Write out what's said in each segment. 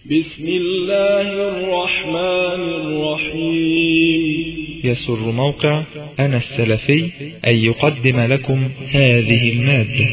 بسم الله الرحمن الرحيم يسر موقع أنا السلفي أن يقدم لكم هذه المادة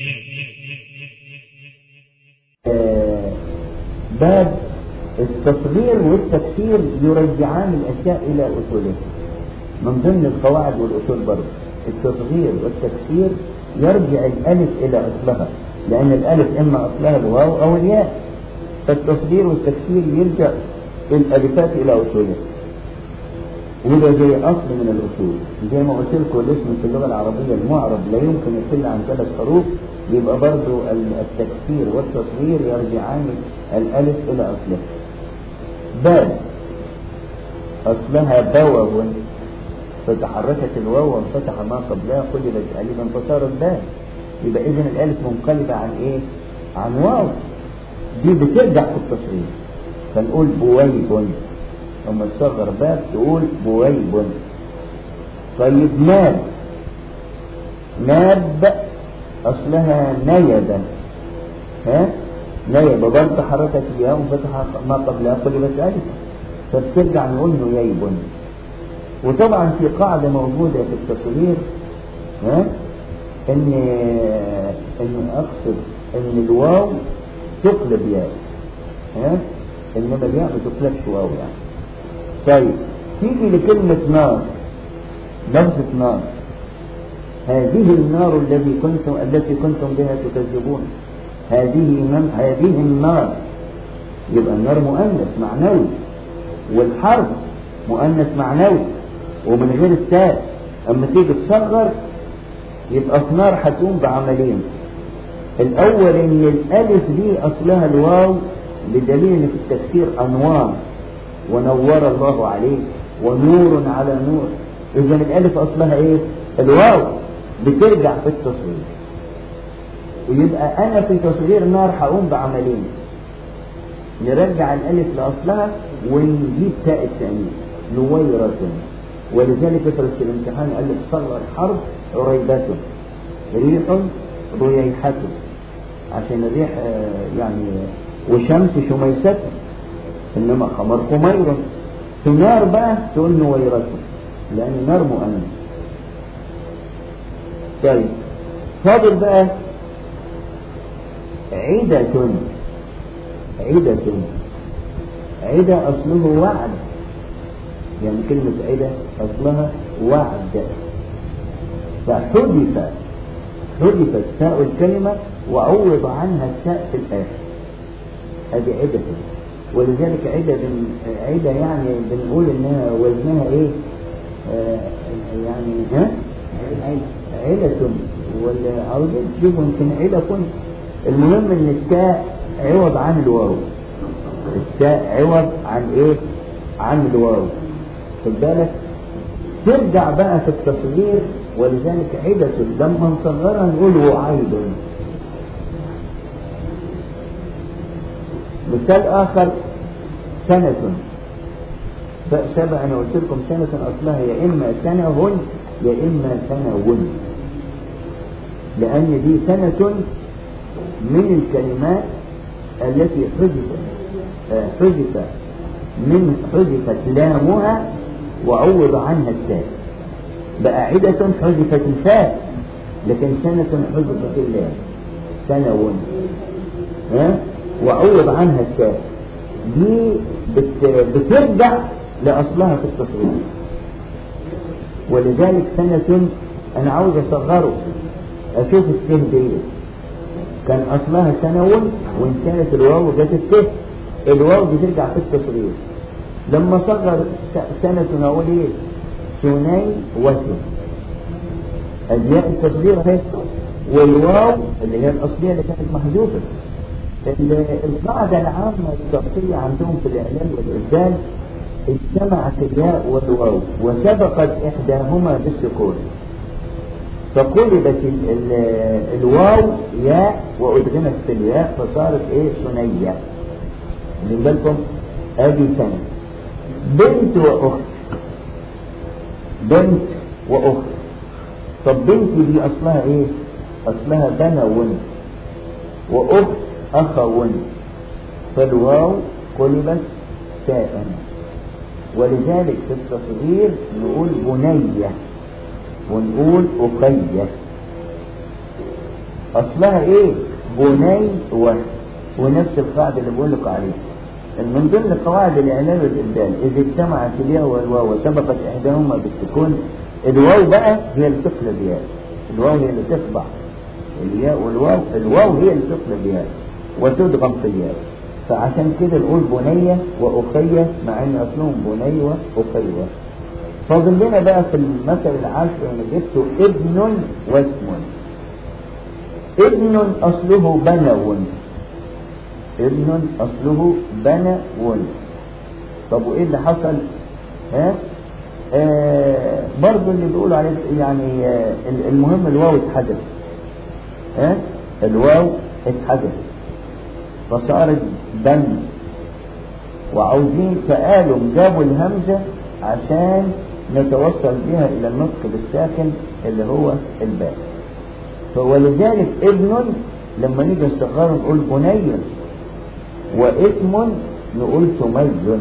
باب التصغير والتكسير يرجعان الأشياء إلى أصولها من ضمن القواعد والأصول برضه التصغير والتكسير يرجع الألف إلى أصلها لأن الألف إما أصلها الواو أو الياء فالتصغير والتكسير يرجع الألفات إلى أصولها وده زي أصل من الأصول زي ما قلت لكم الاسم في اللغة العربية المعرب لا يمكن يقل عن ثلاث حروف يبقى برضو التكسير والتصغير يرجعان الألف إلى أصلها باب أصلها بوو فتحركت الواو وانفتح ما قبلها قلبت ألفا فصارت باب يبقى إذن الألف منقلبة عن إيه؟ عن واو دي بترجع في التصغير فنقول بويب لما تصغر باب تقول بويب طيب ناب ناب أصلها نيبا ها نيب برضه حركت الياء وفتح ما قبلها قلبت ألف فبترجع نقول نييب وطبعا في قاعدة موجودة في التصوير ها ان ان اقصد ان الواو تقلب ياء ها انما الياء ما تقلبش واو يعني طيب تيجي لكلمة نار لفظة نار هذه النار الذي كنتم التي كنتم بها تكذبون هذه من هذه النار يبقى النار مؤنث معنوي والحرب مؤنث معنوي ومن غير التاء اما تيجي تصغر يبقى في نار هتقوم بعملين الاول ان الالف دي اصلها الواو بدليل ان في التفسير انوار ونور الله عليه ونور على نور اذا الالف اصلها ايه الواو بترجع في التصوير ويبقى انا في تصغير نار هقوم بعملين نرجع الالف لاصلها ونجيب تاء الثانيه نويرة ولذلك في الامتحان قال لك صغر حرف عريبة ريح رييحة عشان الريح يعني وشمس شميسة انما قمر قمير في النار بقى تقول نويرة لان النار مؤمن طيب فاضل بقى عدة عدة عدة أصله وعد يعني كلمة عدة أصلها وعد فحذف حذفت تاء الكلمة وعوض عنها التاء في الآخر هذه عدة ولذلك عدة بن عدة يعني بنقول إنها وزنها إيه آه يعني ها عدة ولا عاوزين تجيبوا يمكن عدة كن المهم إن التاء عوض عن الواو التاء عوض عن إيه عن الواو خد بالك ترجع بقى في التصغير ولذلك عدة لما نصغرها نقول وعيد مثال آخر سنة سبع أنا قلت لكم سنة أصلها يا إما سنة يا إما سنة لأن دي سنة من الكلمات التي حذف حذف من حذفت لامها وعوض عنها التاء بقى عدة حذفت الفاء لكن سنة حذفت اللام سنة ها وعوض عنها التاء دي بت... بترجع لأصلها في التصوير ولذلك سنة أنا عاوز أصغره أشوف السه دي كان أصلها سنة وانتهت الواو جت السه الواو بترجع في التصوير لما صغر سنة أقول إيه سني وسن الياء التصغير اهي والواو اللي هي الأصلية اللي كانت محذوفة القاعدة العامة الصرفية عندهم في الإعلان والإبدال اجتمعت الياء والواو وسبقت إحداهما بالسكون فقلبت ال ال الواو ياء وأدغمت في الياء فصارت إيه سنية من بالكم أدي سنة بنت وأخت بنت وأخت طب بنت دي أصلها إيه أصلها بنون وأخت أخون فالواو قلبت تاء ولذلك في التصغير نقول بنية ونقول أخية أصلها إيه بني و ونفس القاعدة اللي بقول لك عليها من ضمن قواعد الإعلان والإبدال إذا اجتمعت الياء والواو وسبقت إحداهما بالسكون الواو بقى هي اللي تقلب ياء الواو هي اللي تطبع الياء والواو الواو هي اللي تقلب ياء وتدغم في الياء فعشان كده نقول بنية وأخية مع ان اصلهم بني وأخية فاضل لنا بقى في المثل العاشر انا جبته ابن واسم ابن اصله بنو ابن اصله بنو طب وايه اللي حصل ها آه برضه اللي بيقولوا عليه يعني آه المهم الواو اتحدث ها الواو اتحدث فصارت بن وعاوزين فقالوا جابوا الهمزة عشان نتوصل بها إلى النطق بالساكن اللي هو الباء فولذلك ابن لما نيجي نستقر نقول بني واسم نقول سمي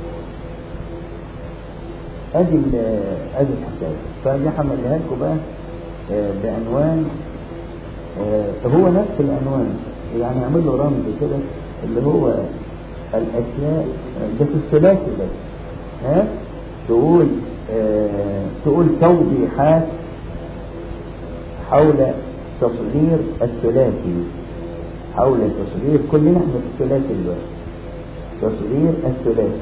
ادي ادي الحكايه فدي حملها لكم بقى بعنوان هو نفس العنوان يعني اعمل له رمز كده اللي هو الاشياء ده في الثلاثي بس ها تقول آه تقول توضيحات حول تصغير الثلاثي حول تصغير كلنا احنا في الثلاثي دلوقتي تصغير الثلاثي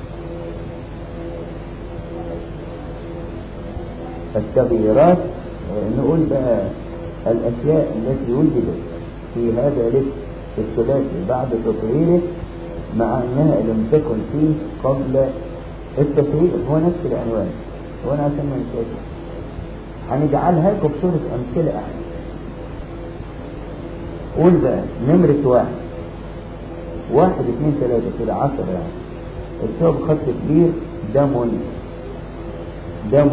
التغييرات نقول بقى الأشياء التي وجدت في هذا الاسم الثلاثي بعد تطهيره مع أنها لم تكن فيه قبل التطهير هو نفس العنوان وأنا عشان ما نسيت هنجعلها لكم بصورة أمثلة أحد قول بقى نمرة واحد واحد اثنين ثلاثة كده عشرة يعني الثوب خط كبير دم دم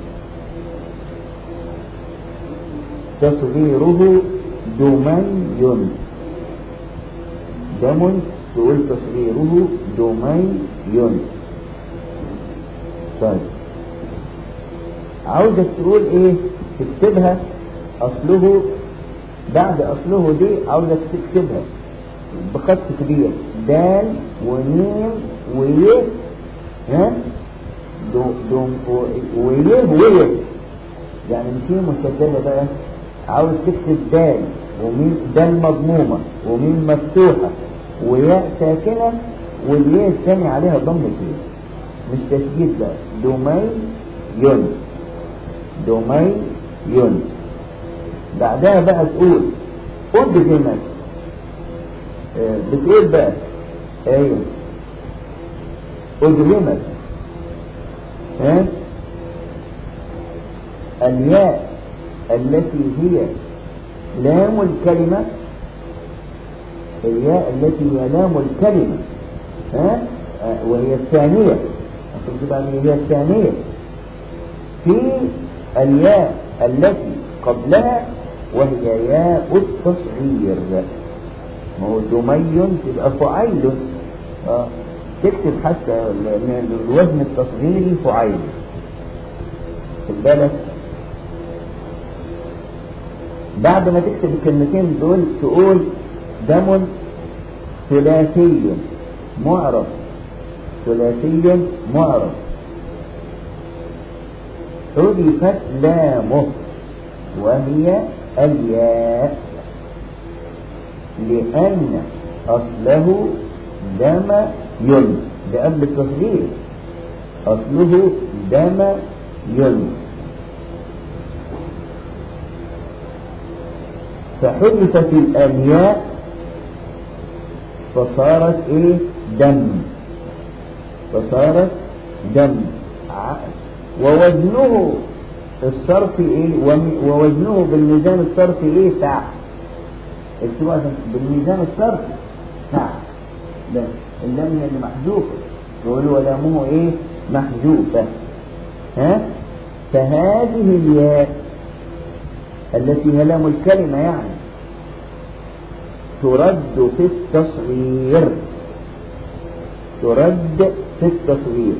تصغيره دمي دم تقول تصغيره دمي طيب عاوزك تقول ايه تكتبها اصله بعد اصله دي عاوزك تكتبها بخط كبير دال وميم ويه ها دو دو ويه ويه يعني مش مشدده بقى عاوز تكتب دال وميم دال مضمومة وميم مفتوحة وياء ساكنة والياء الثاني عليها ضم كده مش تشديد بقى دومي ين دومي ين بعدها بقى تقول أدغمت آه بتقول بقى ايوه أدغمت ها الياء التي هي لام الكلمة الياء التي هي لام الكلمة ها وهي الثانية أقصد تبقى هي الثانية في الياء التي قبلها وهي ياء التصغير ما هو دمي تبقى فعيل آه. تكتب حتى الوزن التصغيري فعيل خد بالك بعد ما تكتب الكلمتين دول تقول دم ثلاثي معرف ثلاثي معرف حذفت لامه وهي الياء لأن أصله دم ين ده قبل التصغير أصله دم ين فحذفت الالياء فصارت ايه دم فصارت دم ووزنه الصرفي ايه ووزنه بالميزان الصرفي ايه ساعة اكتبوا بالميزان الصرفي ساعة ده اللام هي اللي محذوفة يقول ولامه ايه محذوفة ها فهذه الياء التي هي لام الكلمة يعني ترد في التصغير ترد في التصغير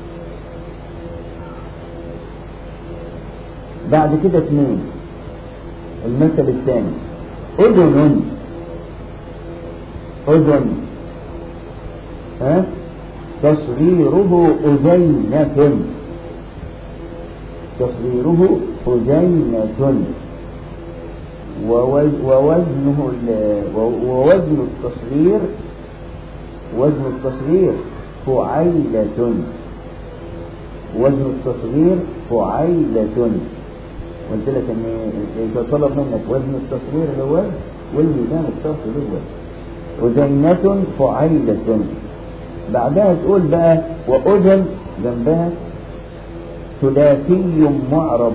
بعد كده اثنين المثل الثاني أذن أذن ها تصغيره أذينة تصغيره أذينة ووز- ووزنه ال- ووزن التصغير وزن التصغير فعيلة وزن التصغير فعيلة قلت لك ان اذا طلب منك وزن التصغير له وزن والميزان الصرف له وزن أذينة فعيلة بعدها تقول بقى وأذن جنبها ثلاثي معرب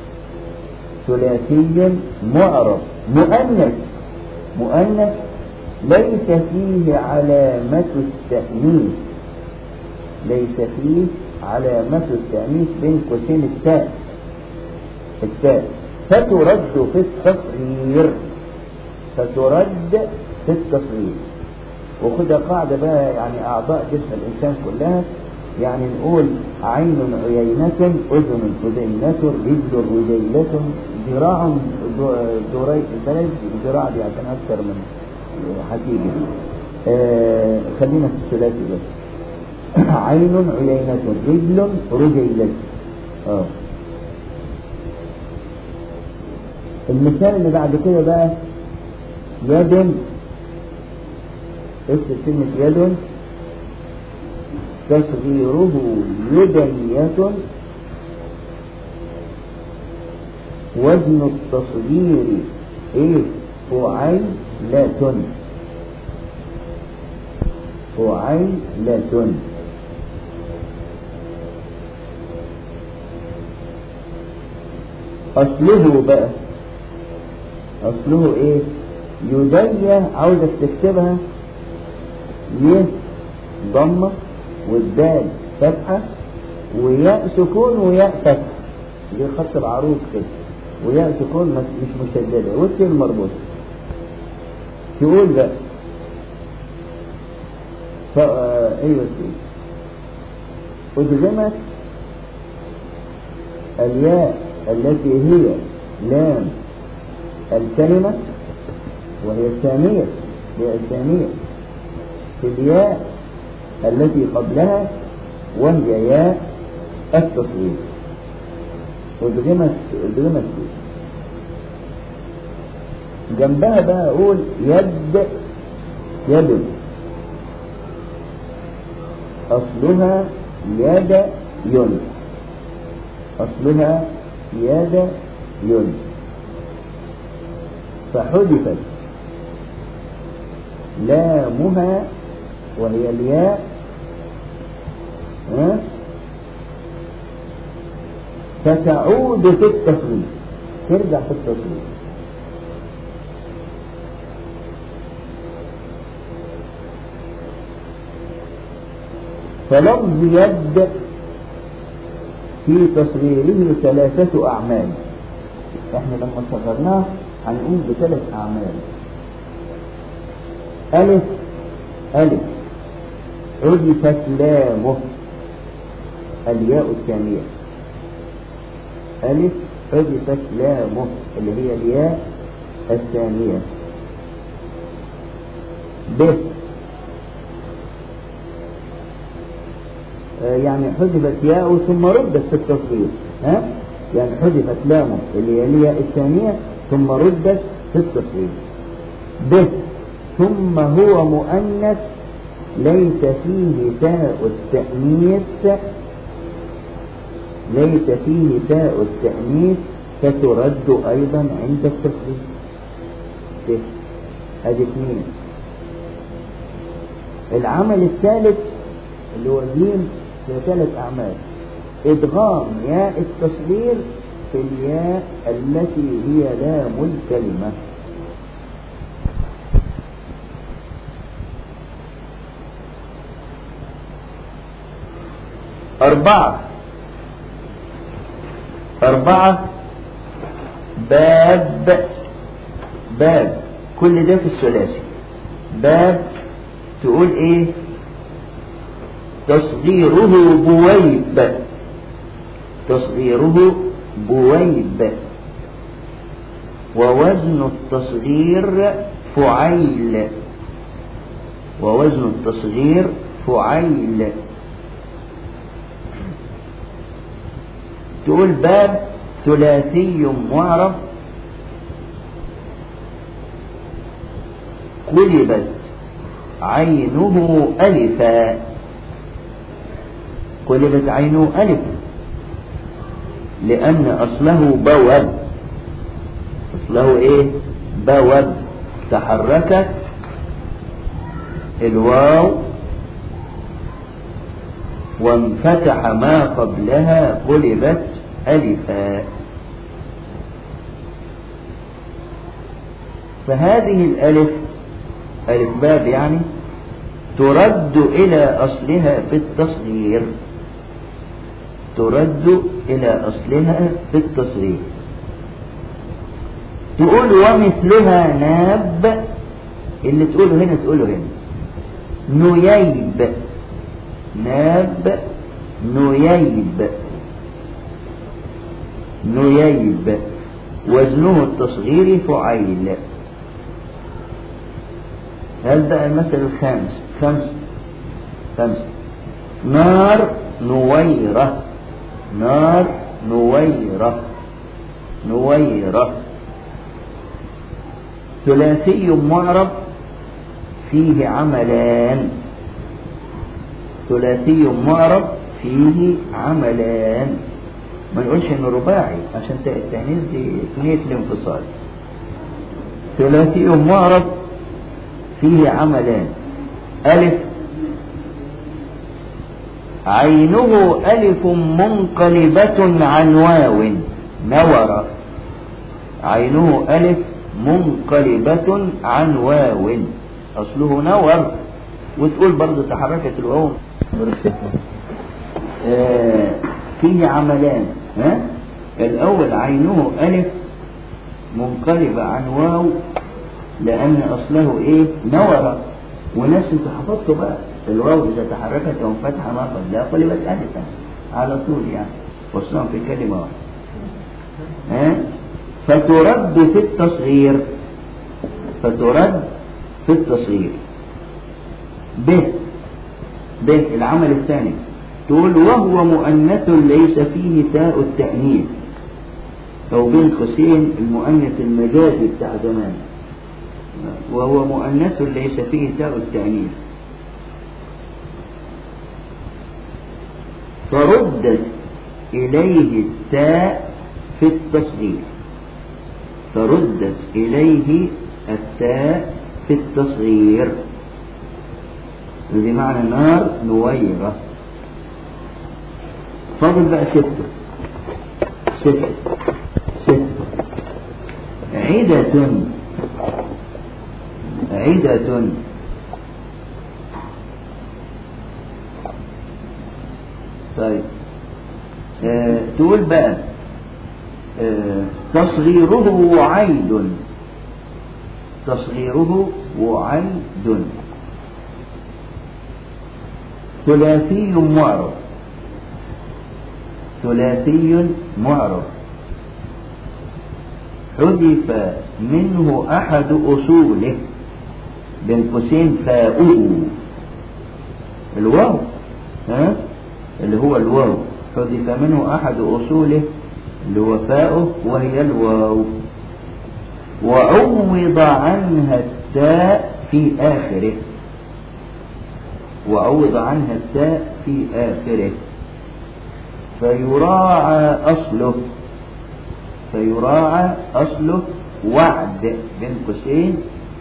ثلاثي معرب مؤنث مؤنث ليس فيه علامة التأنيث ليس فيه علامة التأنيث بين قوسين التاء التاء فترد في التصغير فترد في التصغير وخدها قاعدة بقى يعني أعضاء جسم الإنسان كلها يعني نقول عين عيينة أذن أذينة رجل رجيلة ذراع ذراع ثلاث ذراع دي عشان أكثر من حقيقي آه خلينا في الثلاثي بس عين عيينة رجل رجيلة اه المثال اللي بعد كده بقى يد اكتب كلمة يد تصغيره يدية وزن التصغير ايه فعيلة فعيلة أصله بقى أصله إيه يدية عاوزك تكتبها ي ضمة والدال فتحة وياء سكون وياء فتحة دي خط العروض كده وياء سكون مش- مش مشددة والسين مربوطة تقول بقى ف... آه، ايوه سيدي أجزمت الياء التي هي لام الكلمة وهي الثانية هي الثانية في الياء التي قبلها وهي ياء التصوير ادغمت ادغمت فيه جنبها بقى اقول يد يد اصلها يد ين اصلها يد ين فحذفت لامها وهي الياء ها؟ فتعود في التصوير ترجع في التصوير فلفظ يد في تصغيره ثلاثة أعمال احنا لما صغرناه هنقوم بثلاث أعمال ألف ألف حذفت لامه الياء الثانية ألف حذفت لامه اللي هي الياء الثانية ب آه، يعني حذفت ياء ثم ردت في التصغير ها يعني حذفت لامه اللي هي الياء الثانية ثم ردت في التصغير ب ثم هو مؤنث ليس فيه تاء التأنيث ليس فيه تاء التأنيث فترد أيضا عند التصغير ب ادي اثنين العمل الثالث اللي هو جيم في ثلاث أعمال إدغام ياء التصغير في الياء التي هي لام الكلمة أربعة أربعة باب باب كل ده في الثلاثي باب تقول إيه تصغيره بويب تصغيره بويب ووزن التصغير فعيل ووزن التصغير فعيل تقول باب ثلاثي معرف قلبت عينه ألفا قلبت عينه ألف لأن أصله بوب أصله إيه بوب تحركت الواو وانفتح ما قبلها قلبت ألفا فهذه الألف ألف باب يعني ترد إلى أصلها في التصغير ترد إلى أصلها في التصغير تقول ومثلها ناب اللي تقوله هنا تقوله هنا نييب ناب نييب نييب وزنه التصغير فعيل هذا المثل الخامس خمس خمس نار نويرة نار نويرة نويرة ثلاثي معرب فيه عملان ثلاثي معرب فيه عملان ما نقولش انه رباعي عشان التأنيث دي اثنية الانفصال ثلاثي معرب فيه عملان ألف عينه ألف منقلبة عن واو نور عينه ألف منقلبة عن واو أصله نور وتقول برضه تحركت الواو آه فيه عملان ها الأول عينه ألف منقلبة عن واو لأن أصله إيه نور وناس انت حفظته بقى الواو إذا تحركت وانفتح ما قبلها قلبت ألفا على طول يعني وصلهم في كلمة واحدة ها فترد في التصغير فترد في التصغير ب ب العمل الثاني تقول وهو مؤنث ليس فيه تاء التأنيث أو بين قوسين المؤنث المجازي بتاع زمان وهو مؤنث ليس فيه تاء التأنيث فردت إليه التاء في التصغير فردت إليه التاء في التصغير بمعنى نار نويرة فاضل بقى ستة ستة ستة عدة عدة طيب آه تقول بقى آه تصغيره وعيد تصغيره وعيد ثلاثي معرض ثلاثي معرض حذف منه أحد أصوله بين قوسين فاؤه الواو ها اللي هو الواو حذف منه أحد أصوله اللي هو فاؤه وهي الواو وعوض عنها التاء في آخره وعوض عنها التاء في آخره فيراعى أصله فيراعى أصله وعد بين قوسين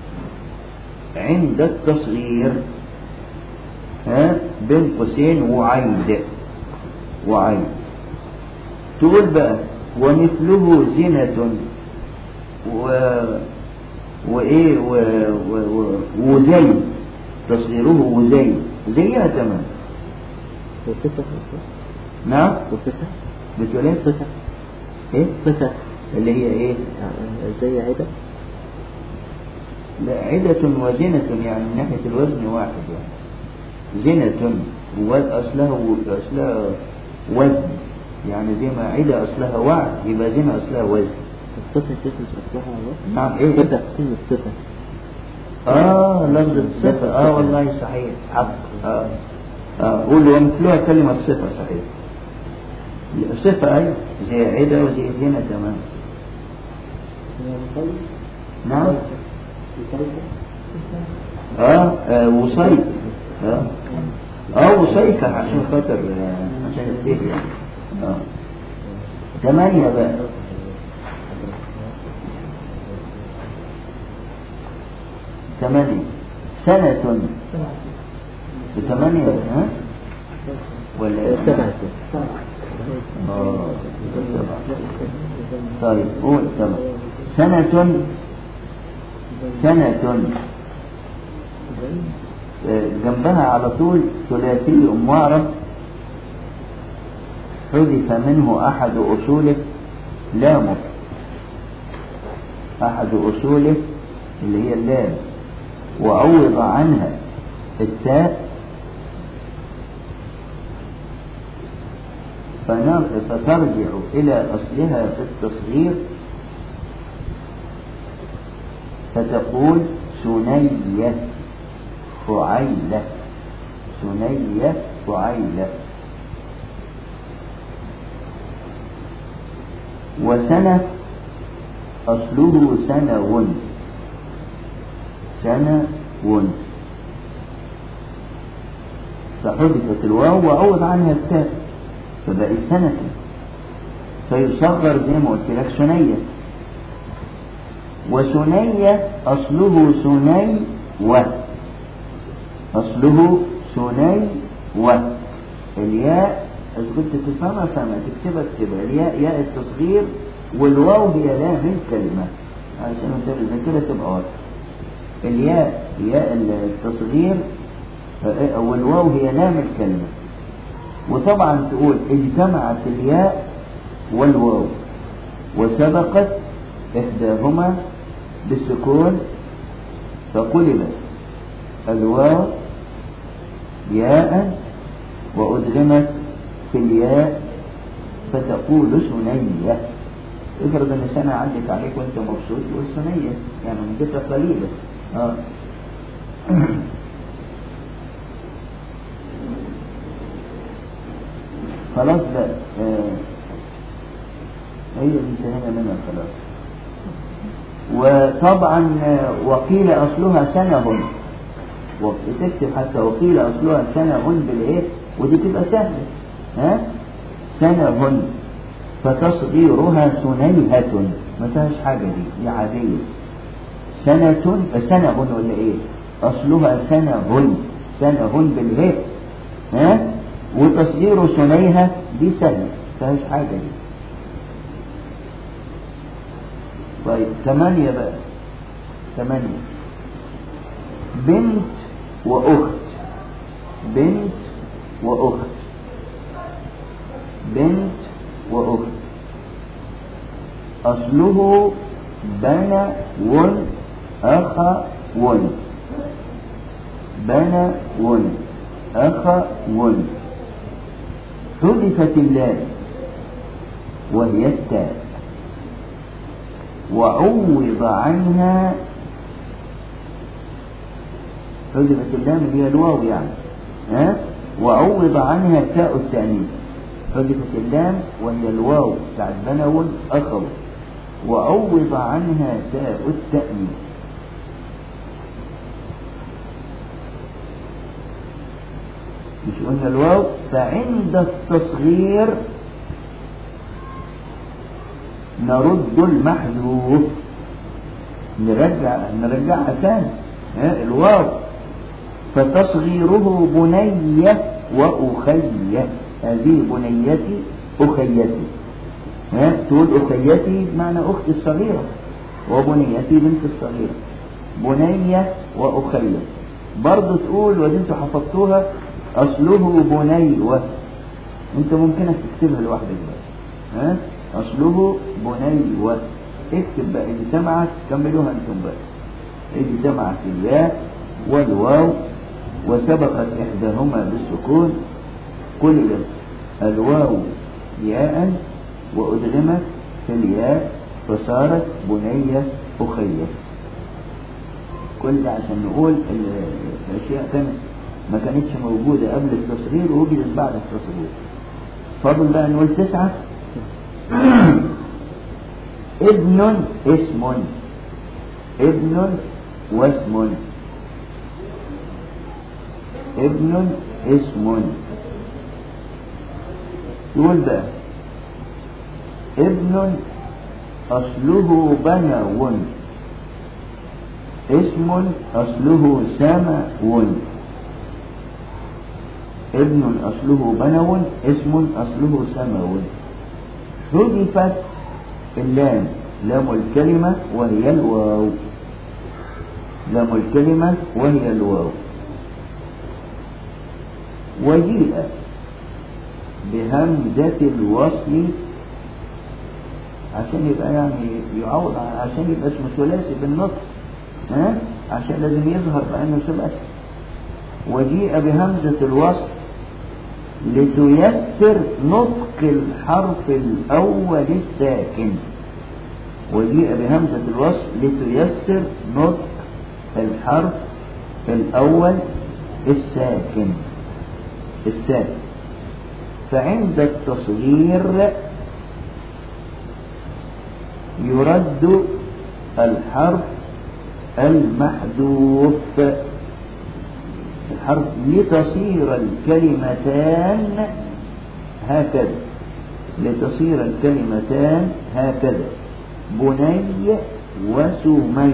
عند التصغير ها بين قوسين وعيد وعيد تقول بقى ومثله زنة و وإيه و... و... و... وزي تصغيره وزي زيها تمام وصفة نعم وصفة بتقول ايه صفة ايه صفة اللي هي ايه زي عدة لا عدة وزنة يعني من ناحية الوزن واحد يعني زنة وأصلها أصلها وزن يعني زي ما عدة أصلها وعد يبقى زنا أصلها وزن الصفة تثبت أصلها وزن نعم إيه تبدأ تكون الصفة آه لفظ الصفة آه والله صحيح حق آه آه قول ومثلها كلمة صفة صحيح صفة أي زي عدة وزي زنا تمام نعم آه, آه وصيف آه اه وصيفة عشان خاطر آه، عشان البيت يعني اه ثمانية بقى ثمانية سنة بثمانية ها ولا سبعة اه سبعة طيب قول سبعة سنة سنة آه، جنبها على طول ثلاثي معرب حذف منه أحد أصوله لامه أحد أصوله اللي هي اللام وعوض عنها التاء فنر- فترجع إلى أصلها في التصغير فتقول سنية فعيلة سنية فعيلة وسنة أصله سنو سنو فحذفت الواو وعوض عنها التاء فبقت سنة فيصغر زي ما قلت لك سنية وسنية أصله سني و أصله سني و الياء إذا كنت تفهمها فهمها تكتبها اكتبها الياء ياء التصغير والواو هي لام الكلمة عشان انت كده تبقى واضحة الياء ياء التصغير آه، والواو هي لام الكلمة وطبعا تقول اجتمعت الياء والواو وسبقت إحداهما بالسكون فقلبت الواو ياء وأدغمت في الياء فتقول سنية افرض ان سنة عدت عليك وانت مبسوط تقول سنية يعني مدتها قليلة اه خلاص بقى آه. هي دي انتهينا منها خلاص وطبعا آه، وقيل اصلها سنه وتكتب حتى وقيل اصلها سنه بالايه ودي تبقى سهله ها سنه فتصغيرها سنيهة ما فيهاش حاجة دي دي عادية سنة سنة ولا ايه اصلها سنه سنه بالهاء ها وتصغير سنيها دي سهلة ما فيهاش حاجة دي طيب ثمانية بقى ثمانية بنت وأخت بنت وأخت بنت وأخت أصله بنى ون أخا ون بنى ون أخا ون حذفت اللام وهي التاء وعوض عنها حذفت اللام اللي هي الواو يعني ها وعوض عنها تاء التأنيث حذفت اللام وهي الواو بتاعت بنون أخو وعوض عنها تاء التأنيث مش قلنا الواو فعند التصغير نرد المحذوف نرجع نرجعها ثاني ها الواو فتصغيره بنية وأخية هذه بنيتي أخيتي ها تقول أخيتي بمعنى أختي الصغيرة وبنيتي بنت الصغيرة بنية وأخية برضه تقول ودي انتوا حفظتوها أصله بنيوة انت ممكنك تكتبها لوحدك بقى ها أصله بنيوة اكتب بقى إذا سمعت كملوها انتم بقى إذا سمعت الياء والواو وسبقت إحداهما بالسكون قلبت الواو ياء وأدغمت في الياء فصارت بنية أخية كل ده عشان نقول ال- الأشياء كانت ما كانتش موجودة قبل التصغير ووجدت بعد التصغير فاضل بقى نقول تسعة ابن اسم ابن واسم ابن اسم يقول بقى ابن أصله بنو اسم أصله سمو ابن أصله بنو اسم أصله سمو حذفت اللام لام الكلمة وهي الواو لام الكلمة وهي الواو وجيء بهمزة الوصل عشان يبقى يعني يعوض عشان يبقى اسمه ثلاثي بالنطق ها عشان لازم يظهر بأنه ثلاثي وجيء بهمزة الوصل لتيسر نطق الحرف الأول الساكن وجيء بهمزة الوصل لتيسر نطق الحرف الأول الساكن الساكن فعند التصغير يرد الحرف المحذوف الحرف لتصير الكلمتان هكذا لتصير الكلمتان هكذا بني وسمي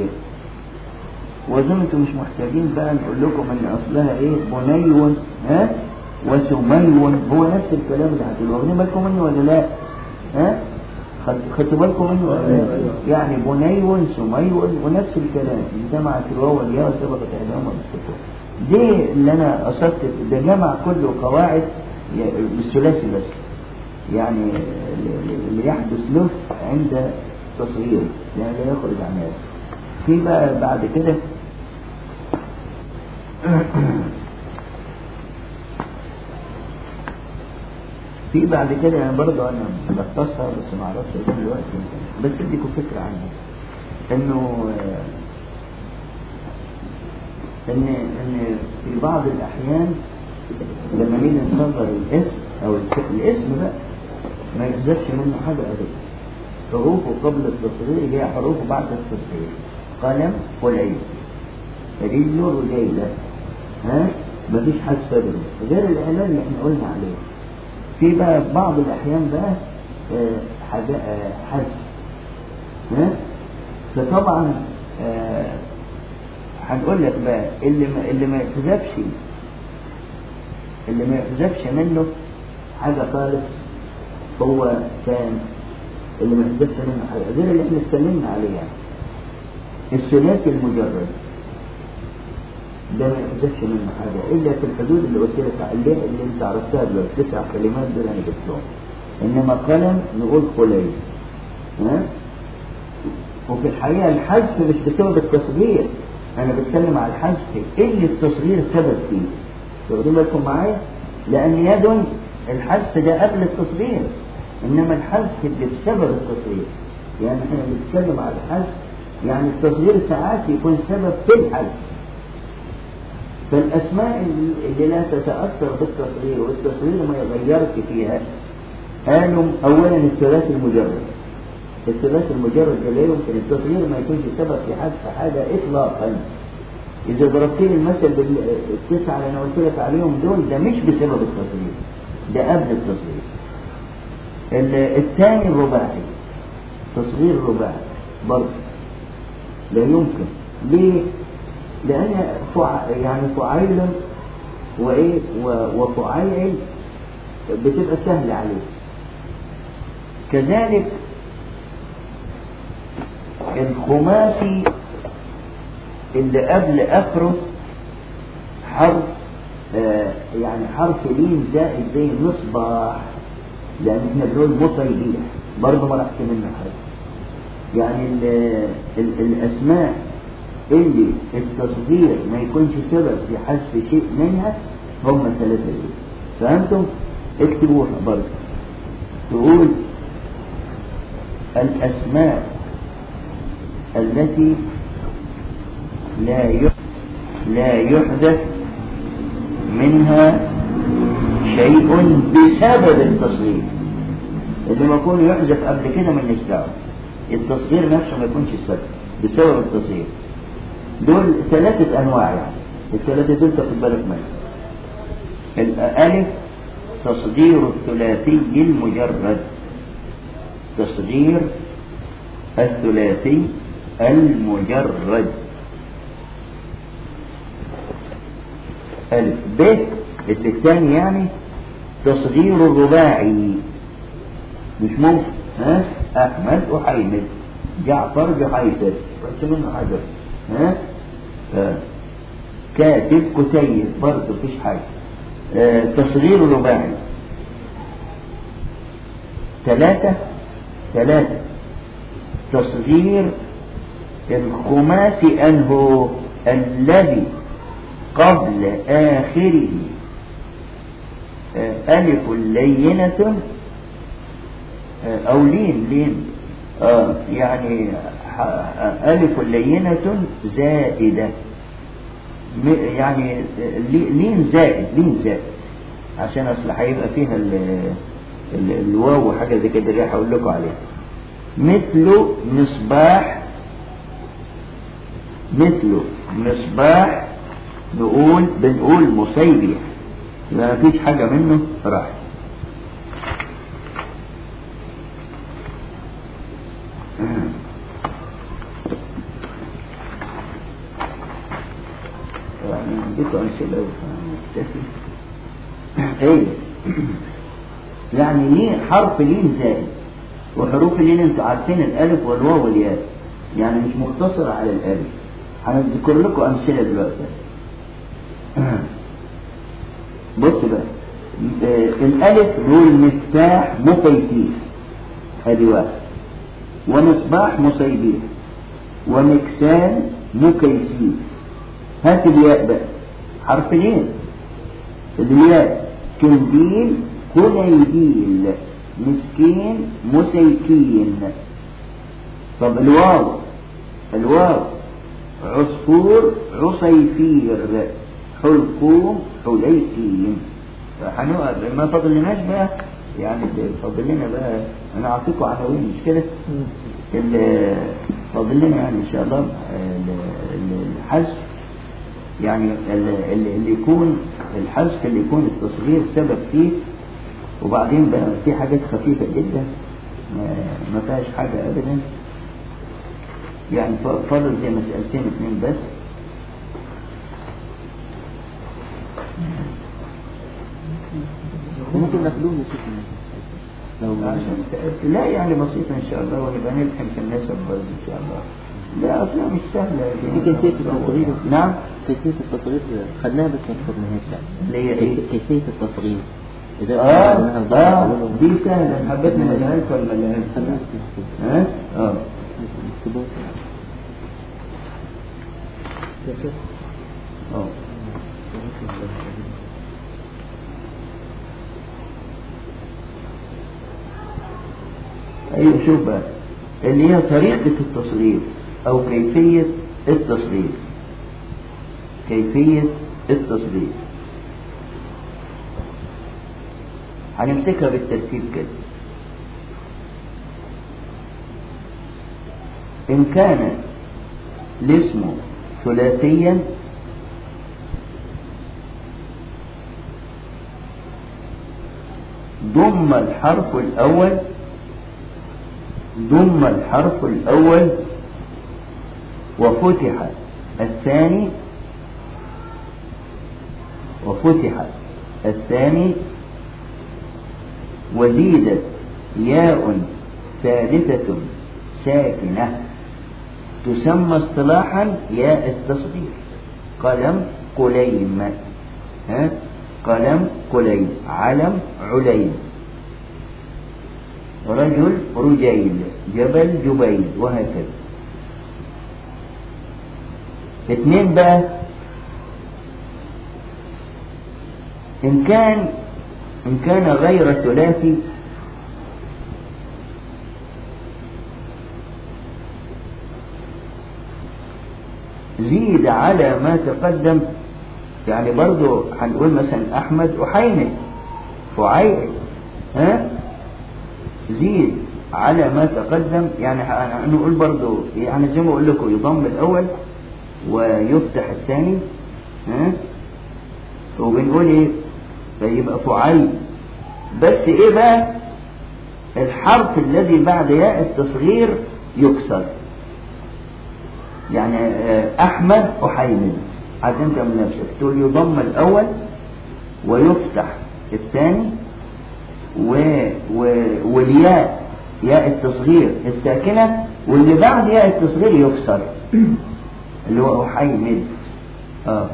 وزن انتم مش محتاجين بقى نقول لكم ان اصلها ايه بني ها وسمي هو نفس الكلام اللي هتقولوا واخدين بالكم منه ولا لا ها خد- خدتوا بالكم منه ولا لا يعني بني سمي ونفس الكلام جمعت الواو والياء وسبقت احداهما بالسكون دي اللي انا قصدت ده جمع كله قواعد ي- بالثلاثي بس يعني اللي يحدث له عند تصغيره يعني لا يخرج عن هذا في بقى بعد كده في بعد كده يعني برضه انا بختصها بس ما اعرفش ايه دلوقتي بس اديكم فكره عنها انه آه، ان ان في بعض الاحيان لما نيجي نصغر الاسم او الك- الاسم بقى ما يحذفش منه حاجه ابدا حروفه قبل التصغير هي حروفه بعد التصغير قلم والعين رجل ورجيلة ها مفيش حذف ابدا غير الاعلان اللي احنا قلنا عليه في بقى بعض الاحيان بقى آه، حاجة آه، حذف ها فطبعا آه، هنقول لك بقى اللي ما اللي ما يحذفش اللي ما يحذفش منه حاجة خالص هو كان اللي ما يحذفش منه حاجة غير اللي احنا اتكلمنا عليه يعني الثلاثي المجرد ده ما يحذفش منه حاجة إلا في الحدود اللي قلت لك عليها اللي أنت عرفتها دلوقتي تسع كلمات دول أنا جبتهم إنما قلم نقول خليل ها وفي الحقيقة الحذف مش بسبب التصغير أنا بتكلم على الحذف اللي التصغير سبب فيه واخدين بالكم معايا؟ لأن يد الحذف ده قبل التصغير إنما الحذف اللي بسبب التصغير يعني احنا بنتكلم على الحذف يعني التصغير ساعات يكون سبب في الحذف فالأسماء اللي لا تتأثر بالتصغير والتصغير ما يغيرش فيها قالوا أولا الثلاثي المجرد الثلاثي المجرد ده لا يمكن التصغير ما يكونش سبب في حذف حاجة إطلاقا إذا ضربت لي المثل بالتسعة اللي أنا قلت لك عليهم دول ده مش بسبب التصغير ده قبل التصغير ال- الثاني الرباعي تصغير رباعي برضه لا يمكن ليه؟ لأن فع... يعني فعيل وإيه و- وفعيل بتبقى سهلة عليه كذلك الخماسي اللي قبل آخره حرف آه يعني حرف لين زائد زي مصباح لأن احنا بنقول مصيبيح برضه ما راحش منه حاجة يعني ال ال الأسماء اللي التصدير ما يكونش سبب في حذف شيء منها هم الثلاثة دول فأنتم اكتبوها برضه تقول الأسماء التي لا لا يحدث منها شيء بسبب التصغير اللي ما يكون يحدث قبل كده من دعوه التصغير نفسه ما يكونش السبب بسبب التصغير دول ثلاثة أنواع يعني الثلاثة دول تاخد بالك منهم الألف تصغير الثلاثي المجرد تصغير الثلاثي المجرد ألف ب الثاني يعني تصغير الرباعي مش ممكن ها أحمد وحيمد جعفر جحيفر قلت منه حاجة ها ف- كاتب كتيب برضه مفيش حاجة آه، تصغير الرباعي ثلاثة ثلاثة تصغير الخماسي أنه الذي قبل آخره آه، ألف لينة آه، أو لين لين آه يعني ح- آه، ألف لينة زائدة م- يعني آه، لي- لين زائد لين زائد عشان أصل هيبقى فيها ال- ال- الواو وحاجة زي كده اللي هقول لكم عليها مثل مصباح مثل مصباح نقول بنقول مصيبيح يبقى مفيش حاجة منه راح يعني اديته أمثلة ومكتفي ايه يعني ليه حرف لين زائد وحروف اللين انتوا عارفين الالف والواو والياء يعني مش مقتصر على الالف هنذكر لكم امثله دلوقتي بص بقى آه، الالف نقول مفتاح مقيتيف ادي واحد ومصباح مصيبيح ومكسان مكيسيف هات الياء بقى حرف لين الياء كنديل كليديل مسكين مسيكين طب الواو الواو عصفور عصيفير حلقوم حليكين هنقعد ما فاضلناش بقى يعني فاضل لنا بقى انا اعطيكم عناوين مش كده ال- فاضل لنا يعني ان شاء الله ال- ال- الحذف يعني ال- ال- اللي يكون الحذف اللي يكون التصغير سبب فيه وبعدين بقى في حاجات خفيفة جدا ما- ما فيهاش حاجة أبدا يعني ف- فاضل زي مسألتين اتنين بس ممكن ناخدوه نسيت لو عشان ت- لا يعني بسيطة إن شاء الله ونبقى نلحم في النسب برضه إن شاء الله لا أصلا مش سهلة دي كيفية التصغير نعم كيفية التصغير خدناها بس ما خدناهاش يعني اللي هي إيه؟ كيفية التصغير إذا آه خدناها وضعنا آه أولهم. دي سهلة حبيتنا ملهاش ولا ملهاش خدناها بس نحفظها. ها؟ اه اختبار. اه ايوه شوف بقى اللي هي طريقة التصغير او كيفية التصغير كيفية التصغير هنمسكها بالترتيب كده إن كان الاسم ثلاثيا ضم الحرف الأول ضم الحرف الأول وفتح الثاني وفتح الثاني وزيدت ياء ثالثة ساكنة تسمى اصطلاحا ياء التصغير قلم قليم ها قلم قليم علم عليم رجل رجيل جبل جبيل وهكذا اتنين بقى إن كان إن كان غير ثلاثي زيد على ما تقدم يعني برضو هنقول مثلا أحمد وحيمد فعيل ها زيد على ما تقدم يعني هنقول برضو يعني زي ما أقول لكم يضم الأول ويفتح الثاني ها وبنقول ايه فيبقى فعيل بس ايه بقى الحرف الذي بعد ياء التصغير يكسر يعني احمد احيمد عاد انت من نفسك تقول يضم الاول ويفتح الثاني و... و... والياء ياء التصغير الساكنه واللي بعد ياء التصغير يكسر اللي هو احيمد اه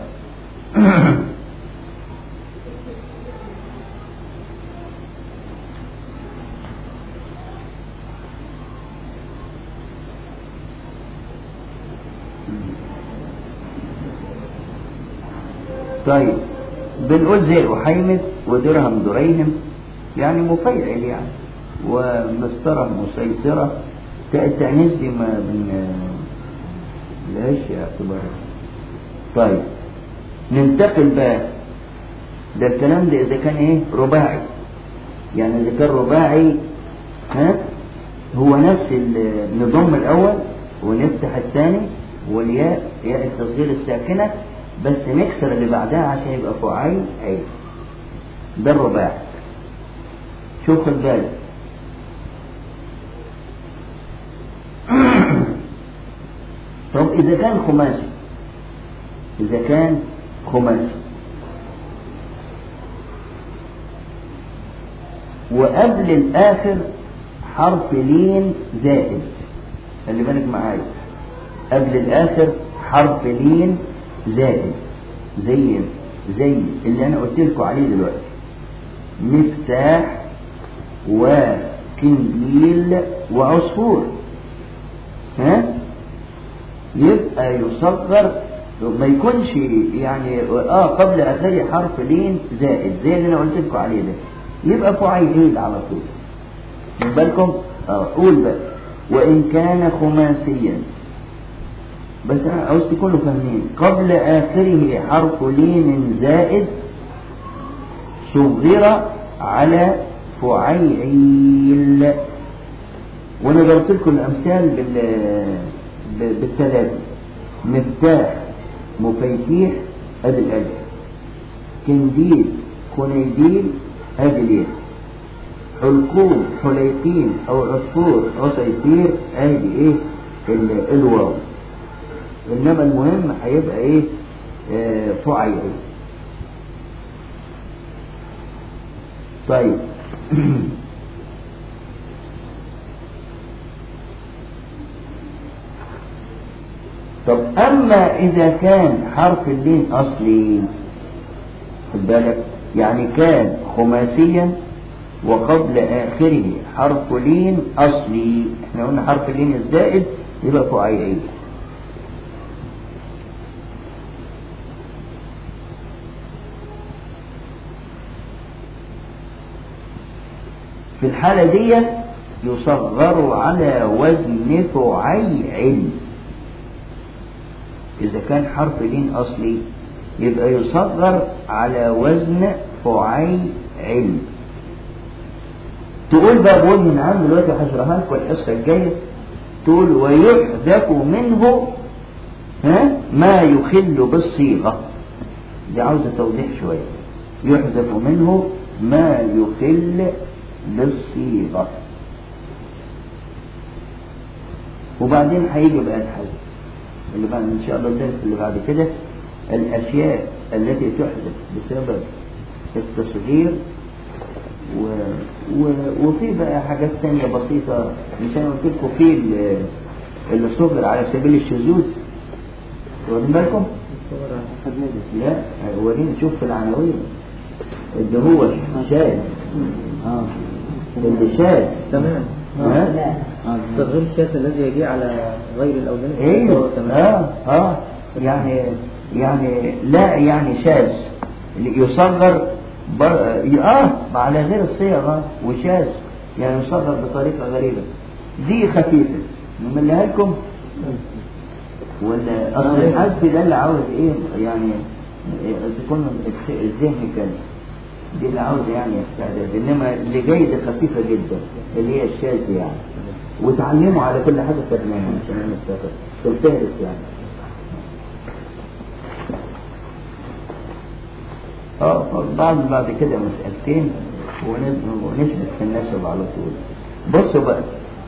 طيب بنقول زي أحيمد ودرهم دريهم يعني مفيعل يعني ومسطرة مسيطرة التأنيث دي ما بن لهاش اعتبار طيب ننتقل بقى ده الكلام ده إذا كان إيه رباعي يعني إذا كان رباعي ها هو نفس النظام الأول ونفتح الثاني والياء ياء التصغير الساكنة بس نكسر اللي بعدها عشان يبقى فعيل عين ده الرباعي شوف خد بالك طب إذا كان خماسي إذا كان خماسي وقبل الآخر حرف لين زائد خلي بالك معايا قبل الآخر حرف لين زائد زي زي اللي أنا قلت لكم عليه دلوقتي مفتاح وكنديل وعصفور ها يبقى يصغر ما يكونش يعني اه قبل اخر حرف لين زائد زي اللي انا قلت لكم عليه ده يبقى فعيل على طول من بالكم اه قول بقى وان كان خماسيا بس انا عاوز تكونوا فاهمين قبل اخره حرف لين زائد صغر على فعيل وانا ضربت لكم الامثال بال بالثلاثه مفتاح مفيتيح ادي الالف كنديل خنيديل ادي الياء حلقوم حليقين او عصفور عصيفير ادي ايه الواو انما المهم هيبقى ايه آه فعيل طيب طب أما إذا كان حرف اللين أصلي خد بالك يعني كان خماسيا وقبل آخره حرف لين أصلي احنا قلنا حرف اللين الزائد يبقى فعيل في الحالة دي يصغر على وزن فعيل إذا كان حرف لين أصلي يبقى يصغر على وزن فعيل تقول بقى بقول من عام دلوقتي هشرحها لكم الحصة الجاية تقول ويحذف منه ها ما يخل بالصيغة دي عاوزة توضيح شوية يحذف منه ما يخل بالصيغة وبعدين هيجي بقى الحذف اللي بعد ان شاء الله الدرس اللي بعد كده الاشياء التي تحدث بسبب التصغير و... و... وفي بقى حاجات تانية بسيطة مش انا قلت لكم في اللي صغر على سبيل الشذوذ واخدين بالكم؟ لا وريني نشوف في العناوين اللي هو شاذ اه اللي شاذ تمام ها؟ تغيير الشاذ الذي يجي على غير الأوزان ايوه تمام اه اه يعني يعني لا يعني شاذ يصغر بر... اه على غير الصيغة وشاذ يعني يصغر بطريقة غريبة دي خفيفة نملها لكم ولا اصل الحذف ده اللي عاوز ايه يعني تكون الذهن كده دي اللي عاوز يعني استعداد انما اللي جاي ده خفيفه جدا اللي هي الشاذ يعني وتعلموا على كل حاجه خدناها عشان نستفاد تلتهرس يعني اه بعد بعد كده مسألتين ون- ونثبت في النسب على طول بصوا بقى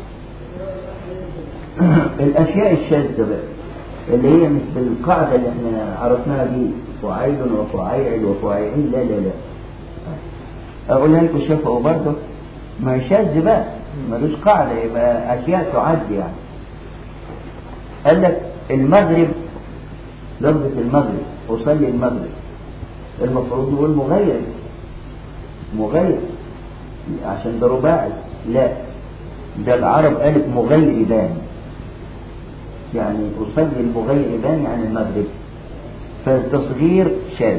الأشياء الشاذة بقى اللي هي مش بالقاعدة اللي احنا عرفناها دي فعيل وفعيل وفعيل لا لا لا أقولها لكم شافوا برضه ما هي شاذ بقى ملوش قاعدة يبقى أشياء تعد يعني قال لك المغرب لفظة المغرب أصلي المغرب المفروض نقول مغير مغير عشان ده رباعي لا ده العرب قالت مغيربان يعني أصلي المغيربان عن المغرب فالتصغير شاذ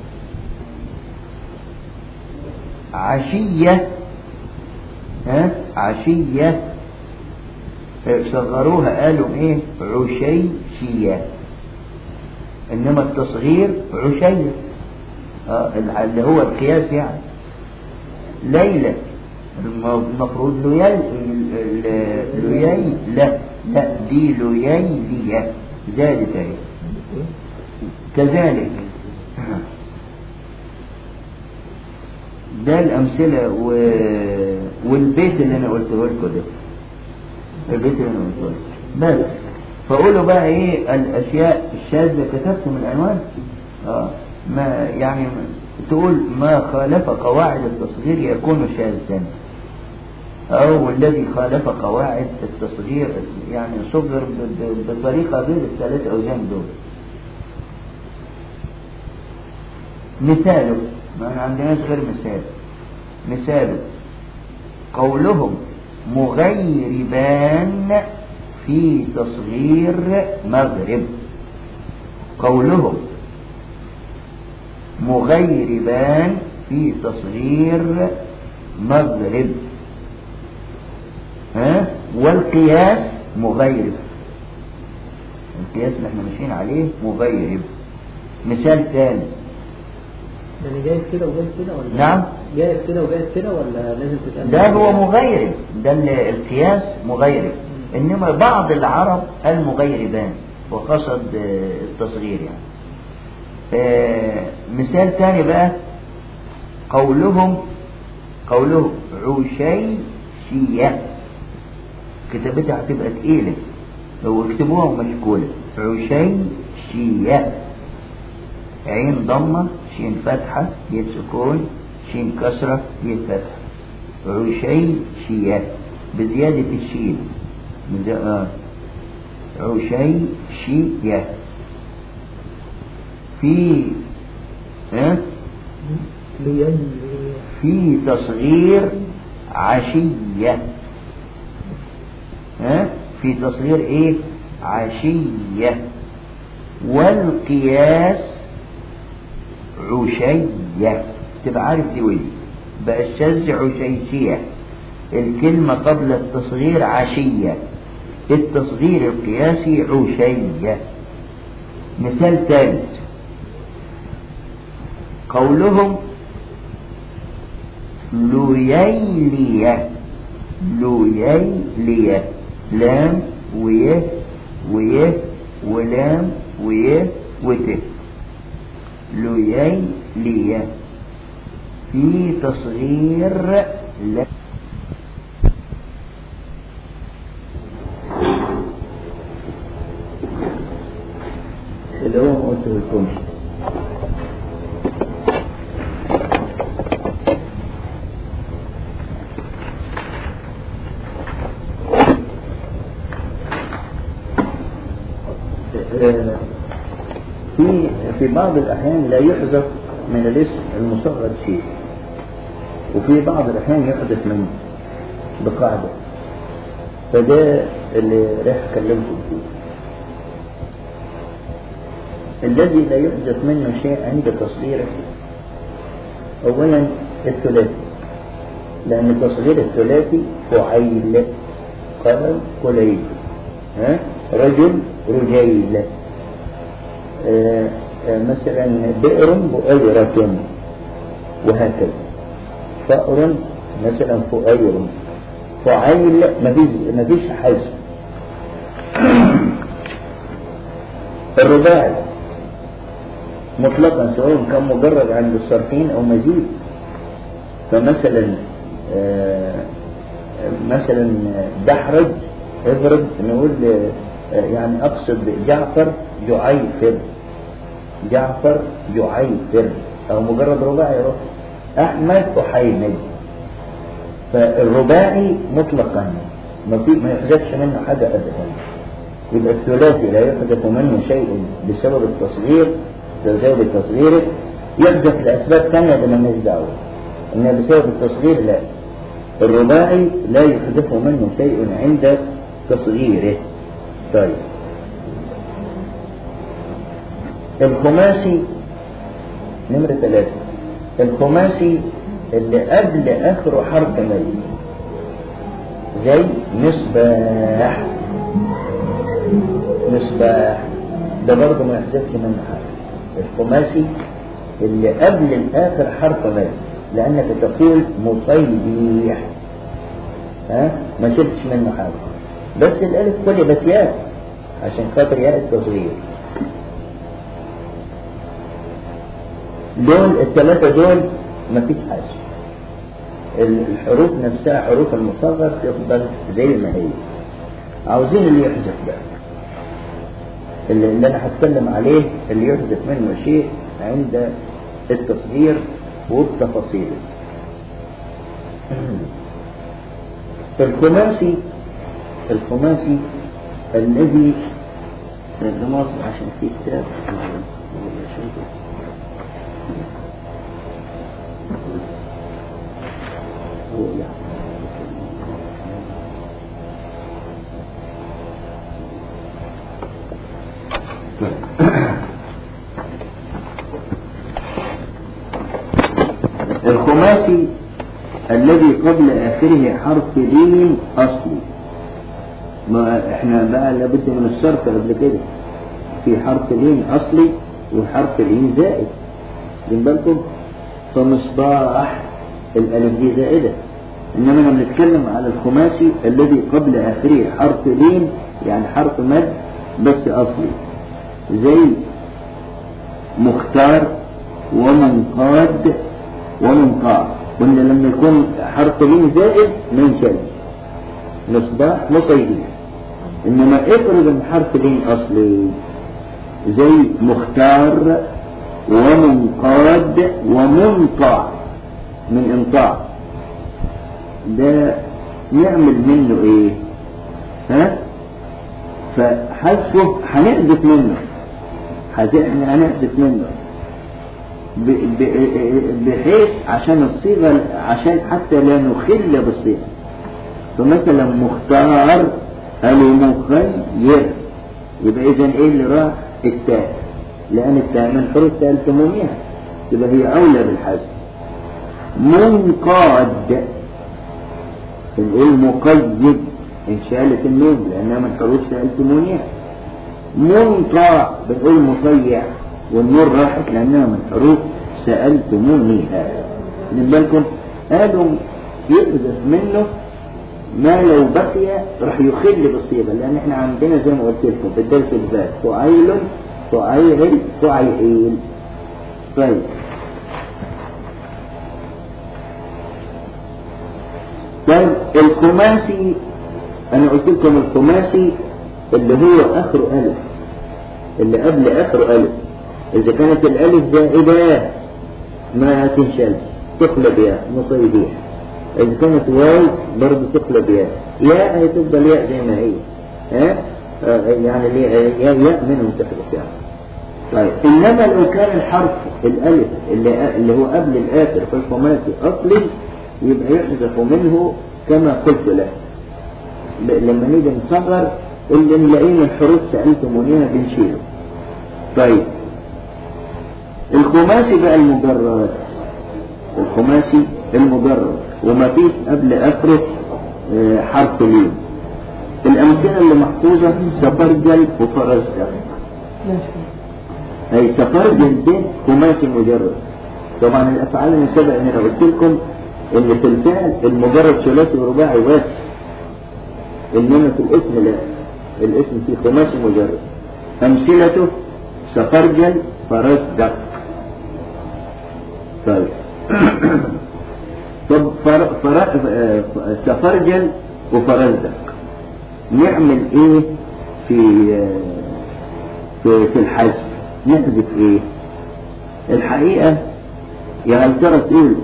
عشية ها عشية صغروها قالوا ايه عشيشية انما التصغير عشية آه اللي هو القياس يعني ليلى الم- المفروض ليل ليل لا لا دي ليلية زادت اهي كذلك ده الأمثلة و... والبيت اللي أنا قلته لكم ده البيت اللي أنا قلته لكم بس فقولوا بقى إيه الأشياء الشاذة كتبتم العنوان آه ما يعني تقول ما خالف قواعد التصغير يكون شاذا أو الذي خالف قواعد التصغير يعني صغر ب- ب- بطريقة غير الثلاث أوزان دول مثاله ما عندناش غير مثال مثاله قولهم مغيربان في تصغير مغرب قولهم مغيربان في تصغير مغرب ها والقياس مغيرب القياس اللي احنا ماشيين عليه مغيرب مثال ثاني يعني جايز كده وجايز كده ولا نعم. جايز كده وجايز كده ولا لازم تتقال ده هو مغيرب ده ال- القياس مغيرب انما بعض العرب قال مغيربان وقصد آه، التصغير يعني آه، مثال تاني بقى قولهم قولهم عشيشية كتابتها هتبقى تقيلة لو اكتبوها مشكولة عشيشية عين ضمة شين فتحة ي سكون شين كسرة ي فتحة عشيشية بزيادة الشين بز- آه. عشيشية في ها ليل في تصغير عشية ها في تصغير ايه عشية والقياس عشية تبقى عارف دي ودي بقى الشاذ عشيشية الكلمة قبل التصغير عشية التصغير القياسي عشية مثال ثالث قولهم ليلية ليلية لام ويه ويه ولام ويه وت ليلية في تصغير لا اللي هو ما قلته لكمش في في بعض الأحيان لا يحذف من الاسم المصغر شيء وفي بعض الأحيان يحذف منه بقاعدة فده اللي راح أكلمكم فيه الذي لا يحدث منه شيء عند تصغيره أولا الثلاثي لأن تصغير الثلاثي فعيل قلم قليل ها رجل رجيل آه آه مثلا بئر بؤيرة وهكذا فأر مثلا فؤير فعيل مفيش مفيش حزم الرباعي مطلقا سواء كان مجرد عند الصرفين او مزيد فمثلا آه مثلا دحرج اضرب نقول آه يعني اقصد جعفر جعيفر جعفر جعيفر او مجرد رباعي روح احمد احيمد فالرباعي مطلقا ما في ما يحذفش منه حاجه ابدا يبقى الثلاثي لا يحذف منه شيء بسبب التصغير بسبب التصغير يحذف لاسباب ثانيه ده مالناش دعوه انها بسبب التصغير لا الرباعي لا يحذف منه شيء عند تصغيره طيب الخماسي نمرة ثلاثة الخماسي اللي قبل آخره حرف ميت زي مصباح مصباح ده برضه ما يحذفش منه حاجة الخماسي اللي قبل الآخر حرف ميت لأنك تقول مصيبيح ها ما شلتش منه حاجة بس الألف قلبت ياء عشان خاطر ياء التصغير دول الثلاثة دول مفيش حاجة الحروف نفسها حروف المصغر تفضل زي ما هي عاوزين اللي يحذف بقى اللي, اللي انا هتكلم عليه اللي يحذف منه شيء عند التصغير وبتفاصيله الخماسي الخماسي الذي مصر عشان في كتاب الخماسي الذي قبل آخره حرف لين أصلي ما احنا بقى لابد من الصرف قبل كده في حرف لين أصلي وحرف لين زائد من بالكم فمصباح الألف دي زائدة إنما لما بنتكلم على الخماسي الذي قبل آخره حرف لين يعني حرف مد بس أصلي زي مختار ومنقاد ومنقاع قلنا لما يكون حرف لين زائد ما ينشالش مصباح مصيبين إنما افرض ان حرف لين أصلي زي مختار ومنقاد ومنقاع من انطاع ده نعمل منه ايه ها فحذفه هنحذف منه احنا هنحذف منه بحيث عشان الصيغة عشان حتى لا نخل بالصيغة فمثلا مختار المخير يبقى اذا ايه اللي راح التاء لان التاء من حروف تاء التمومية يبقى هي اولى بالحذف منقاد نقول مقيد ان شالت النون لانها من حروف تاء التمومية منطاع بنقول مطيع والنور راحت لانها من حروف سألتمونيها من بالكم قالوا يحذف منه ما لو بقي راح يخل بالصيغه لان احنا عندنا زي ما قلت لكم في الدرس اللي فات فعيل فعيل فعيل طيب طيب الخماسي انا قلت لكم الخماسي اللي هو اخره الف اللي قبل اخره الف اذا كانت الالف زائده ما تنشل تقلب يا مصيبيه إذا كانت واو برضه تقلب ياء ياء هي تفضل ياء زي ما هي ها آه يعني ياء ياء منهم تحدث يعني طيب إنما لو كان الحرف الألف اللي, اللي هو قبل الآخر في الخماسي أصلي يبقى يحذف منه كما قلت له لما نيجي نصغر اللي نلاقيه من حروف سألتمونيها بنشيله طيب الخماسي بقى المجرد الخماسي المجرد وما فيش قبل اخره آه، حرف لين الامثله اللي محفوظه سفرجل وفرزدق اي سفرجل ده خماسي مجرد طبعا الافعال اللي سبق ان انا قلت لكم ان في الفعل المجرد ثلاثي ورباعي بس انما في الاسم لا الاسم فيه خماسي مجرد امثلته سفرجل فرزدق طيب طب فر... فر... آه، سفرجل وفرزدق نعمل ايه في آه، في, في الحذف نحذف ايه الحقيقة يا هل ترى تقول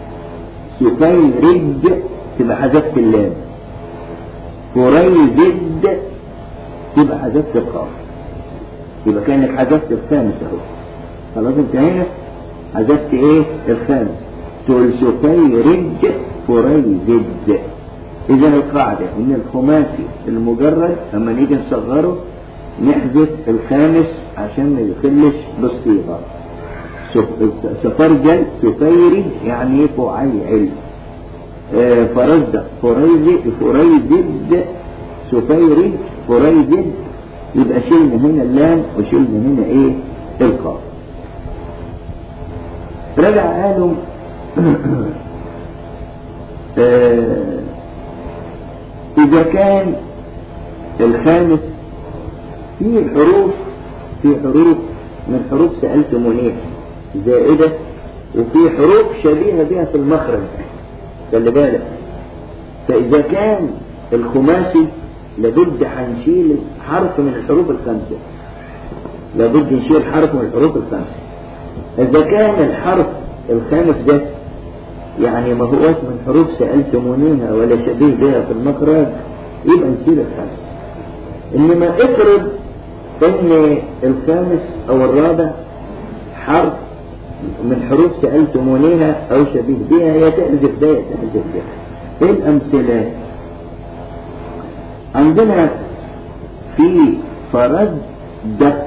سفيرج تبقى حذفت اللام فريزد تبقى حذفت القاف يبقى كأنك حذفت الخامس اهو خلاص انتهينا حذفت ايه الخامس تقول سفيرج فريزد اذا القاعدة ان الخماسي المجرد اما نيجي نصغره نحذف الخامس عشان ما يخلش بالصيغة سف- سفرجل سفيرج يعني فعيعل آه، فرزدق فريزد فريزد سفيرج فريزد يبقى شلنا هنا اللام وشلنا هنا ايه القاف رجع قالوا آه، إذا كان الخامس في حروف في حروف من حروف سألتمونيها زائدة وفي حروف شبيهة بها في المخرج خلي بالك فإذا كان الخماسي لابد هنشيل حرف من الحروف الخمسة لابد نشيل حرف من الحروف الخمسة إذا كان الحرف الخامس ده يعني ما هوش من حروف سألتمونيها ولا شبيه بها في المخرج يبقى نشيل الخامس إنما افرض إن الخامس أو الرابع حرف من حروف سألتمونيها أو شبيه بها هي تحذف ده يا تحذف ده إيه الأمثلة؟ عندنا في فرد دق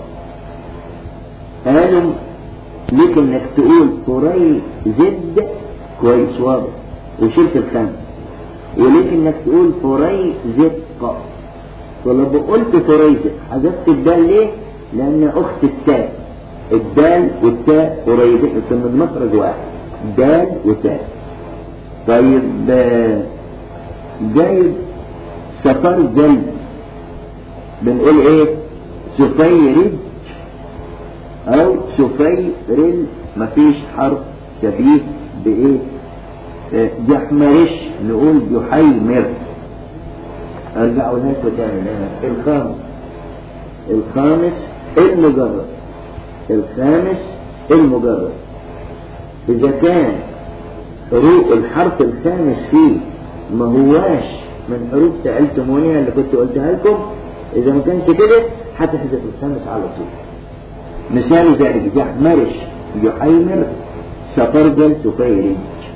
قالوا ليك انك تقول فري زد كويس واضح وشلت الخامس وليك انك تقول فري زق ولو قلت فريزق حذفت الدال ليه؟ لأن أخت التاء الدال والتاء قريبين من المخرج واحد دال وتاء طيب آه، جايب سفر جلد بنقول ايه سفيرج او سفيرل مفيش حرف شبيه بايه آه، جحمرش نقول جحيمر ارجعوا هناك وتاني لا، الخامس الخامس المجرد الخامس المجرد إذا كان حروف الحرف الخامس فيه ما هواش من حروف سألتمونيها اللي كنت قلتها لكم إذا ما كانش كده هتحذف الخامس على طول مثال ذلك جحمرش جحيمر سفرجل سفيرج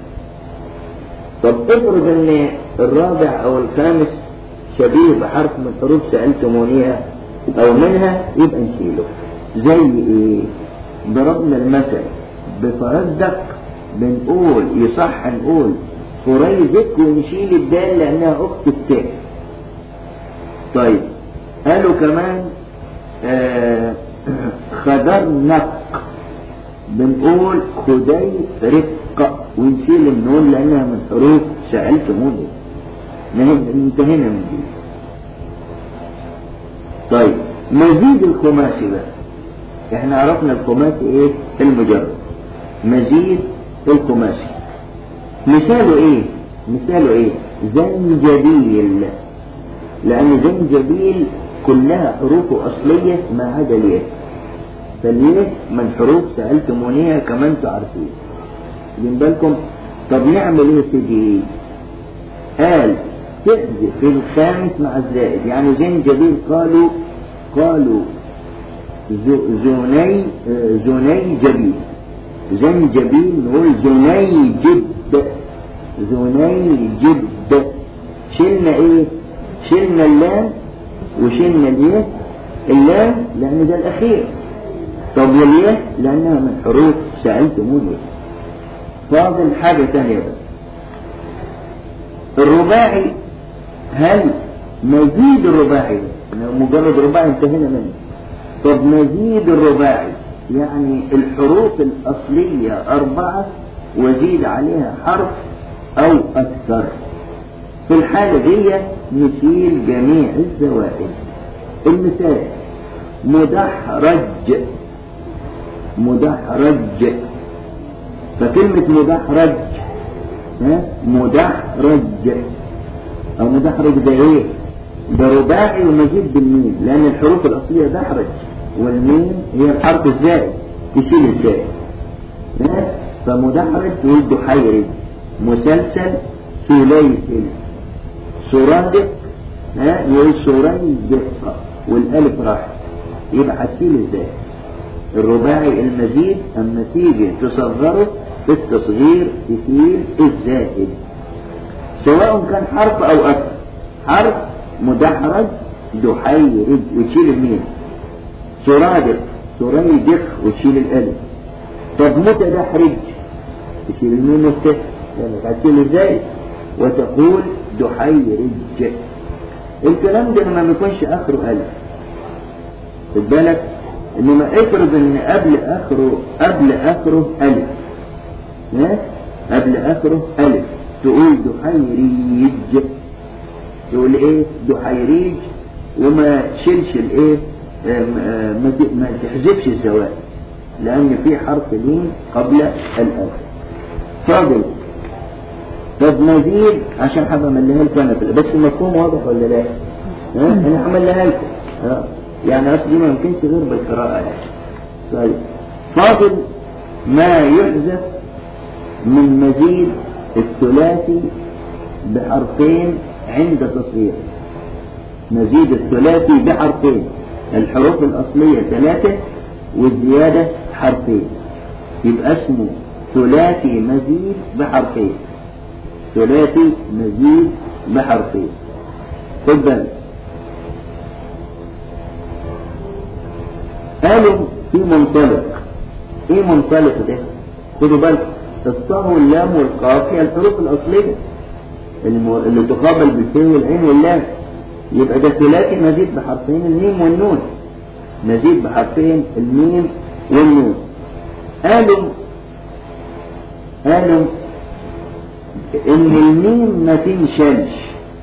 طب افرض ان الرابع او الخامس شبيه بحرف من حروف سألتمونيها او منها يبقى نشيله زي ايه ضربنا المثل بفرزدق بنقول يصح نقول فريزك ونشيل الدال لانها اخت التاء طيب قالوا كمان آه خدرنق بنقول خدي رفق ونشيل النون لانها من حروف سألتموني انتهينا من دي طيب مزيد الخماسي بقى احنا عرفنا الخماسي ايه المجرد مزيد الخماسي مثاله ايه مثاله ايه زنجبيل لان زنجبيل كلها حروف اصلية ما عدا الياء فالياء من حروف سألتمونيها كما انتم عارفين واخدين بالكم طب نعمل ايه في دي قال تحذف الخامس مع الزائد يعني زنجبيل قالوا قالوا زوني زوني جبيل زنجبيل نقول زوني جب زوني جب شلنا ايه شلنا اللام وشلنا الياء اللام لان ده الاخير طب والياء لأنها من حروف سألتموني فاضل حاجة تانية بقى الرباعي هل مزيد الرباعي ده مجرد رباعي انتهينا منه طب مزيد الرباعي يعني الحروف الأصلية أربعة وزيد عليها حرف أو أكثر في الحالة دي نشيل جميع الزوائد المثال مدحرج مدحرج فكلمة مدحرج ها مدحرج أو مدحرج ده إيه؟ ده رباعي ومزيد بالميم لأن الحروف الأصلية دحرج والميم هي الحرف الزائد تشيل الزائد ها؟ فمدحرج تقول دحيرج مسلسل سليسل سرادق ها يقول سريدق والالف راح يبقى هتشيل ازاي الرباعي المزيد اما تيجي تصغره في التصغير تشيل الزائد سواء كان حرف او اكثر حرف مدحرج دحيرج وتشيل الميم سرادق سريدق وتشيل الالف طب متدحرج تشيل الميم والتاء يعني هتشيل ازاي وتقول دحيرج الكلام ده لما ما يكونش اخره الف خد بالك انما افرض ان قبل اخره قبل اخره الف ها قبل اخره الف تقول دحيريج تقول ايه دحيريج وما تشيلش الايه آم، آم، ما ت- ما تحذفش الزوائد لان في حرف لين قبل الالف فاضل طب مزيد عشان حابب امليها لكم انا كده. بس المفهوم واضح ولا لا؟ ها انا همليها لكم ها؟ يعني اصل دي ما يمكنش غير بالقراءه يعني. طيب فاضل ما يحذف من مزيد الثلاثي بحرفين عند تصغير مزيد الثلاثي بحرفين الحروف الأصلية ثلاثة والزيادة حرفين يبقى اسمه ثلاثي مزيد بحرفين ثلاثي مزيد بحرفين خد بالك قالوا في منطلق ايه منطلق ده خدوا بالك الطاء واللام والقاف هي الحروف الاصليه الم- اللي تقابل بالفين والعين واللام يبقى ده ثلاثي مزيد بحرفين الميم والنون مزيد بحرفين الميم والنون قالوا قالوا ان الميم ما تنشلش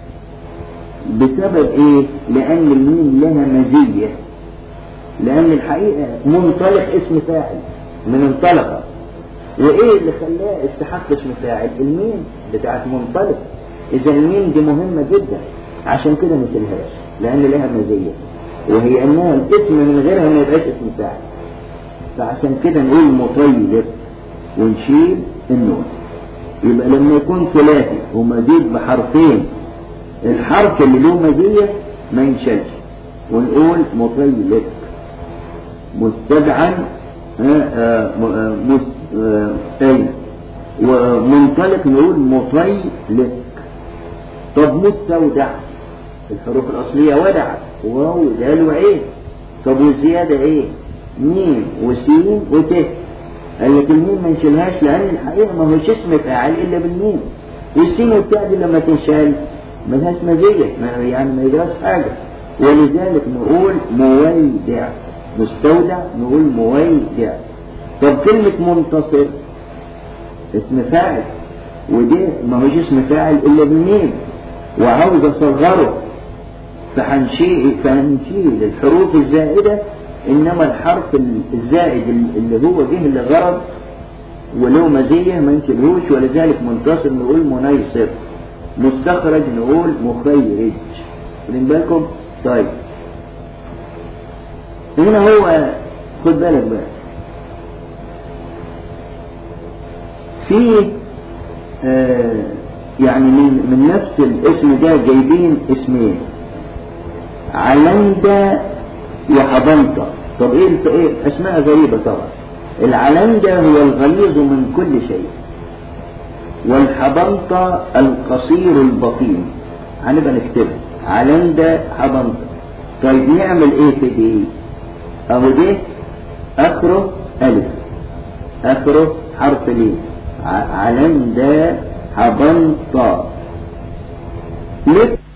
بسبب ايه لان الميم لها مزيه لان الحقيقه منطلق اسم فاعل من انطلق وايه اللي خلاه استحق اسم فاعل الميم بتاعت منطلق اذا الميم دي مهمه جدا عشان كده ما تلهاش لان لها مزيه وهي انها الاسم من غيرها ما يبقاش اسم فاعل فعشان كده نقول مطيب ونشيل النون يبقى لما يكون ثلاثي ومزيد بحرفين الحرف اللي له مزيه ما ينشلش ونقول مطيب مستدعى آه، آه، م- آه، مس- آه، أي ومنطلق نقول مطيلق طب مستودع الحروف الأصلية ودع واو دال وعين طب والزيادة ايه ميم وسين وت قال لك الميم ما نشيلهاش لأن الحقيقة ما هوش اسم فاعل إلا بالميم والسين والتاء دي لما تنشال ملهاش مزية ما- يعني ما يجراش حاجة ولذلك نقول مويدع مستودع نقول مويدع طب كلمة منتصر اسم فاعل ودي ما هوش اسم فاعل إلا بالميم وعاوز أصغره فهنشيل فهنشيل الحروف الزائدة إنما الحرف الزائد اللي هو جه لغرض وله مزية ما نشيلهوش ولذلك منتصر نقول منيصر مستخرج نقول مخيرج واخدين بالكم؟ طيب هنا هو خد بالك بقى في آه يعني من من نفس الاسم ده جايبين اسمين علندة وحضنطة طب ايه الف- ايه اسماء غريبة طبعا العلندة هو الغليظ من كل شيء والحضنطة القصير البطين هنبقى نكتبها علندة حضنطة طيب نعمل ايه في دي اهو دي اخره الف اخره حرف ليه ع- علم دا حبنطا لك